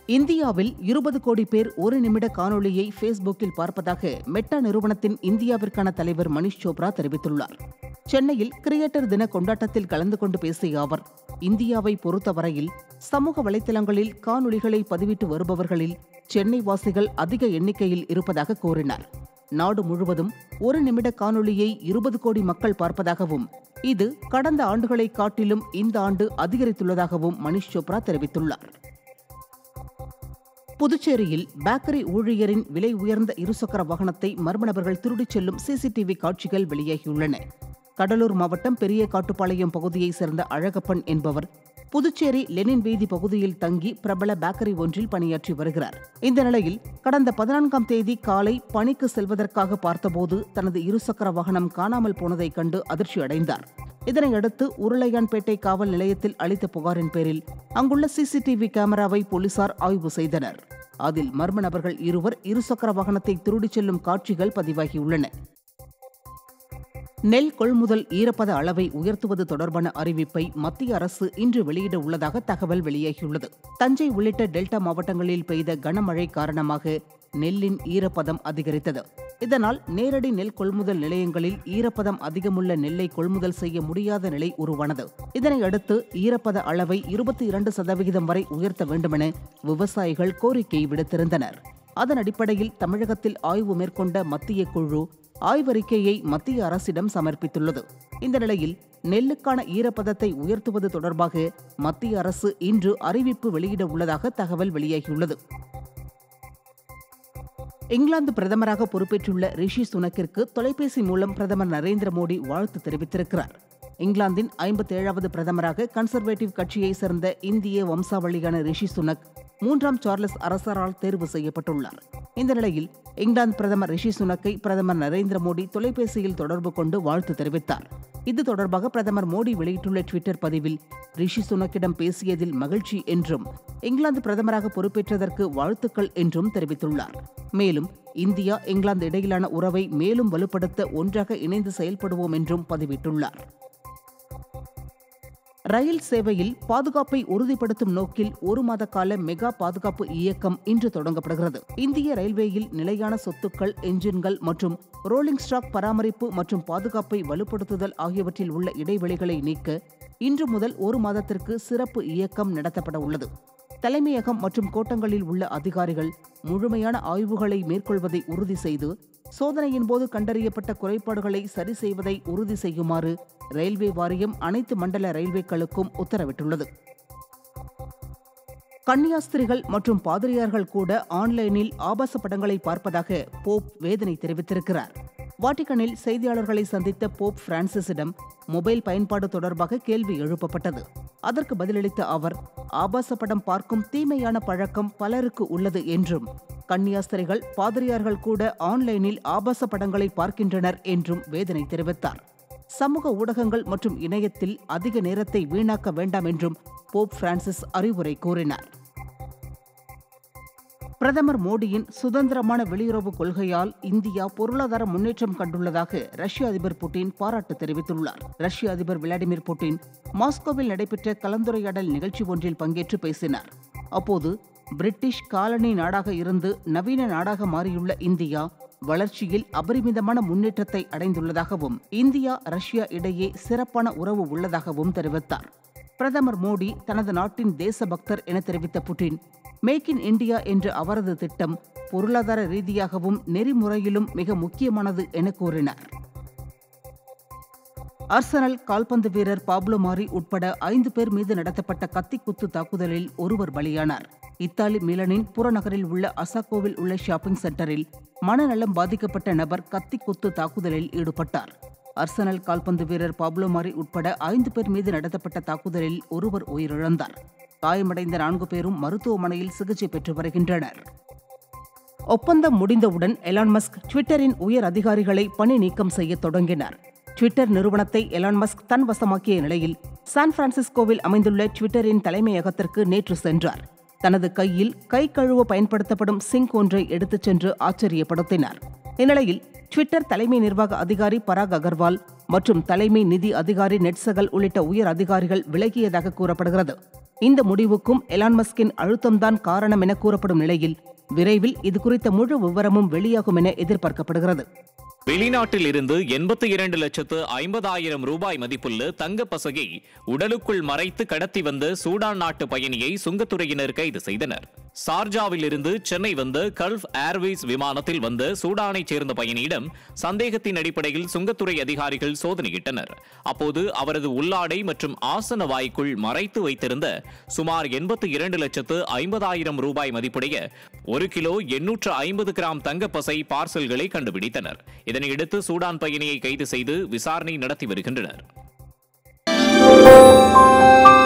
இந்தியாவில் இருபது கோடி பேர் ஒரு நிமிட காணொளியை ஃபேஸ்புக்கில் பார்ப்பதாக மெட்டா நிறுவனத்தின் இந்தியாவிற்கான தலைவர் மணிஷ் சோப்ரா தெரிவித்துள்ளார் சென்னையில் கிரியேட்டர் தின கொண்டாட்டத்தில் கலந்து கொண்டு பேசிய அவர் இந்தியாவை பொறுத்தவரையில் சமூக வலைதளங்களில் காணொளிகளை பதிவிட்டு வருபவர்களில் சென்னை வாசிகள் அதிக எண்ணிக்கையில் இருப்பதாக கூறினார் நாடு முழுவதும் ஒரு நிமிட காணொளியை இருபது கோடி மக்கள் பார்ப்பதாகவும் இது கடந்த ஆண்டுகளை காட்டிலும் இந்த ஆண்டு அதிகரித்துள்ளதாகவும் மணிஷ் சோப்ரா தெரிவித்துள்ளார் புதுச்சேரியில் பேக்கரி ஊழியரின் விலை உயர்ந்த இருசக்கர வாகனத்தை மர்ம நபர்கள் திருடிச் செல்லும் சிசிடிவி காட்சிகள் வெளியாகியுள்ளன கடலூர் மாவட்டம் பெரிய காட்டுப்பாளையம் பகுதியைச் சேர்ந்த அழகப்பன் என்பவர் புதுச்சேரி லெனின் வீதி பகுதியில் தங்கி பிரபல பேக்கரி ஒன்றில் பணியாற்றி வருகிறார் இந்த நிலையில் கடந்த பதினான்காம் தேதி காலை பணிக்கு செல்வதற்காக பார்த்தபோது தனது இருசக்கர வாகனம் காணாமல் போனதைக் கண்டு அதிர்ச்சி அடைந்தார் இதனையடுத்து உருளையான்பேட்டை காவல் நிலையத்தில் அளித்த புகாரின் பேரில் அங்குள்ள சிசிடிவி கேமராவை போலீசார் ஆய்வு செய்தனர் அதில் மர்ம நபர்கள் இருவர் இருசக்கர வாகனத்தை திருடிச் செல்லும் காட்சிகள் பதிவாகியுள்ளன நெல் கொள்முதல் ஈரப்பத அளவை உயர்த்துவது தொடர்பான அறிவிப்பை மத்திய அரசு இன்று வெளியிட உள்ளதாக தகவல் வெளியாகியுள்ளது தஞ்சை உள்ளிட்ட டெல்டா மாவட்டங்களில் பெய்த கனமழை காரணமாக நெல்லின் ஈரப்பதம் அதிகரித்தது இதனால் நேரடி நெல் கொள்முதல் நிலையங்களில் ஈரப்பதம் அதிகமுள்ள நெல்லை கொள்முதல் செய்ய முடியாத நிலை உருவானது இதனையடுத்து ஈரப்பத அளவை இருபத்தி இரண்டு சதவிகிதம் வரை உயர்த்த வேண்டுமென விவசாயிகள் கோரிக்கை விடுத்திருந்தனர் அதன் அடிப்படையில் தமிழகத்தில் ஆய்வு மேற்கொண்ட மத்திய குழு ஆய்வறிக்கையை மத்திய அரசிடம் சமர்ப்பித்துள்ளது இந்த நிலையில் நெல்லுக்கான ஈரப்பதத்தை உயர்த்துவது தொடர்பாக மத்திய அரசு இன்று அறிவிப்பு வெளியிட உள்ளதாக தகவல் வெளியாகியுள்ளது இங்கிலாந்து பிரதமராக பொறுப்பேற்றுள்ள ரிஷி சுனக்கிற்கு தொலைபேசி மூலம் பிரதமர் நரேந்திர மோடி வாழ்த்து தெரிவித்திருக்கிறார் இங்கிலாந்தின் ஐம்பத்தேழாவது பிரதமராக கன்சர்வேட்டிவ் கட்சியைச் சேர்ந்த இந்திய வம்சாவளியான ரிஷி சுனக் மூன்றாம் சார்லஸ் அரசரால் தேர்வு செய்யப்பட்டுள்ளார் இந்த நிலையில் இங்கிலாந்து பிரதமர் ரிஷி சுனக்கை பிரதமர் நரேந்திர மோடி தொலைபேசியில் தொடர்பு கொண்டு வாழ்த்து தெரிவித்தார் இது தொடர்பாக பிரதமர் மோடி வெளியிட்டுள்ள ட்விட்டர் பதிவில் ரிஷி சுனக்கிடம் பேசியதில் மகிழ்ச்சி என்றும் இங்கிலாந்து பிரதமராக பொறுப்பேற்றதற்கு வாழ்த்துக்கள் என்றும் தெரிவித்துள்ளார் மேலும் இந்தியா இங்கிலாந்து இடையிலான உறவை மேலும் வலுப்படுத்த ஒன்றாக இணைந்து செயல்படுவோம் என்றும் பதிவிட்டுள்ளார் ரயில் சேவையில் பாதுகாப்பை உறுதிப்படுத்தும் நோக்கில் ஒரு மாத கால மெகா பாதுகாப்பு இயக்கம் இன்று தொடங்கப்படுகிறது இந்திய ரயில்வேயில் நிலையான சொத்துக்கள் என்ஜின்கள் மற்றும் ரோலிங் ஸ்டாக் பராமரிப்பு மற்றும் பாதுகாப்பை வலுப்படுத்துதல் ஆகியவற்றில் உள்ள இடைவெளிகளை நீக்க இன்று முதல் ஒரு மாதத்திற்கு சிறப்பு இயக்கம் நடத்தப்பட உள்ளது தலைமையகம் மற்றும் கோட்டங்களில் உள்ள அதிகாரிகள் முழுமையான ஆய்வுகளை மேற்கொள்வதை உறுதி செய்து சோதனையின் போது கண்டறியப்பட்ட குறைபாடுகளை சரி செய்வதை உறுதி செய்யுமாறு ரயில்வே வாரியம் அனைத்து மண்டல ரயில்வேக்களுக்கும் உத்தரவிட்டுள்ளது கன்னியாஸ்திரிகள் மற்றும் பாதிரியார்கள் கூட ஆன்லைனில் ஆபாச படங்களை பார்ப்பதாக போப் வேதனை தெரிவித்திருக்கிறார் வாட்டிகனில் செய்தியாளர்களை சந்தித்த போப் பிரான்சிஸிடம் மொபைல் பயன்பாடு தொடர்பாக கேள்வி எழுப்பப்பட்டது அதற்கு பதிலளித்த அவர் ஆபாச படம் பார்க்கும் தீமையான பழக்கம் பலருக்கு உள்ளது என்றும் கன்னியாஸ்திரிகள் பாதிரியார்கள் கூட ஆன்லைனில் ஆபாச படங்களை பார்க்கின்றனர் என்றும் வேதனை தெரிவித்தார் சமூக ஊடகங்கள் மற்றும் இணையத்தில் அதிக நேரத்தை வீணாக்க வேண்டாம் என்றும் போப் பிரான்சிஸ் அறிவுரை கூறினார் பிரதமர் மோடியின் சுதந்திரமான வெளியுறவு கொள்கையால் இந்தியா பொருளாதார முன்னேற்றம் கண்டுள்ளதாக ரஷ்ய அதிபர் புட்டின் பாராட்டு தெரிவித்துள்ளார் ரஷ்ய அதிபர் விளாடிமிர் புட்டின் மாஸ்கோவில் நடைபெற்ற கலந்துரையாடல் நிகழ்ச்சி ஒன்றில் பங்கேற்று பேசினார் அப்போது பிரிட்டிஷ் காலனி நாடாக இருந்து நவீன நாடாக மாறியுள்ள இந்தியா வளர்ச்சியில் அபரிமிதமான முன்னேற்றத்தை அடைந்துள்ளதாகவும் இந்தியா ரஷ்யா இடையே சிறப்பான உறவு உள்ளதாகவும் தெரிவித்தார் பிரதமர் மோடி தனது நாட்டின் தேசபக்தர் என தெரிவித்த புட்டின் மேக் இன் இந்தியா என்ற அவரது திட்டம் பொருளாதார ரீதியாகவும் நெறிமுறையிலும் மிக முக்கியமானது என கூறினார் அர்சனல் கால்பந்து வீரர் பாப்லோ மாரி உட்பட ஐந்து பேர் மீது நடத்தப்பட்ட கத்திக்குத்து தாக்குதலில் ஒருவர் பலியானார் இத்தாலி மிலனின் புறநகரில் உள்ள அசாக்கோவில் உள்ள ஷாப்பிங் சென்டரில் மனநலம் பாதிக்கப்பட்ட நபர் கத்திக்குத்து தாக்குதலில் ஈடுபட்டார் அர்சனல் கால்பந்து வீரர் பாப்லோ மாரி உட்பட ஐந்து பேர் மீது நடத்தப்பட்ட தாக்குதலில் ஒருவர் உயிரிழந்தார் காயமடைந்த நான்கு பேரும் மருத்துவமனையில் சிகிச்சை பெற்று வருகின்றனர் ஒப்பந்தம் முடிந்தவுடன் எலான் மஸ்க் ட்விட்டரின் உயர் அதிகாரிகளை பணி நீக்கம் செய்ய தொடங்கினார் ட்விட்டர் நிறுவனத்தை எலான் மஸ்க் தன் வசமாக்கிய நிலையில் சான் பிரான்சிஸ்கோவில் அமைந்துள்ள ட்விட்டரின் தலைமையகத்திற்கு நேற்று சென்றார் தனது கையில் கை கழுவ பயன்படுத்தப்படும் சிங்க் ஒன்றை எடுத்துச் சென்று ஆச்சரியப்படுத்தினார் இந்நிலையில் ட்விட்டர் தலைமை நிர்வாக அதிகாரி பராக் அகர்வால் மற்றும் தலைமை நிதி அதிகாரி நெட்சகல் உள்ளிட்ட உயர் அதிகாரிகள் விலகியதாக கூறப்படுகிறது இந்த முடிவுக்கும் எலான் மஸ்கின் அழுத்தம்தான் காரணம் என கூறப்படும் நிலையில் விரைவில் இது குறித்த முழு விவரமும் வெளியாகும் என எதிர்பார்க்கப்படுகிறது வெளிநாட்டில் இருந்து எண்பத்தி இரண்டு லட்சத்து ஐம்பதாயிரம் ரூபாய் மதிப்புள்ள தங்க பசகை உடலுக்குள் மறைத்து கடத்தி வந்த சூடான் நாட்டு பயணியை சுங்கத்துறையினர் கைது செய்தனர் சார்ஜாவில் இருந்து சென்னை வந்த கல்ஃப் ஏர்வேஸ் விமானத்தில் வந்த சூடானைச் சேர்ந்த பயணியிடம் சந்தேகத்தின் அடிப்படையில் சுங்கத்துறை அதிகாரிகள் சோதனையிட்டனர் அப்போது அவரது உள்ளாடை மற்றும் ஆசன வாய்க்குள் மறைத்து வைத்திருந்த சுமார் எண்பத்தி இரண்டு லட்சத்து ஐம்பதாயிரம் ரூபாய் மதிப்புடைய ஒரு கிலோ எண்ணூற்று ஐம்பது கிராம் தங்கப்பசை பார்சல்களை கண்டுபிடித்தனர் இதனையடுத்து சூடான் பயணியை கைது செய்து விசாரணை நடத்தி வருகின்றனர்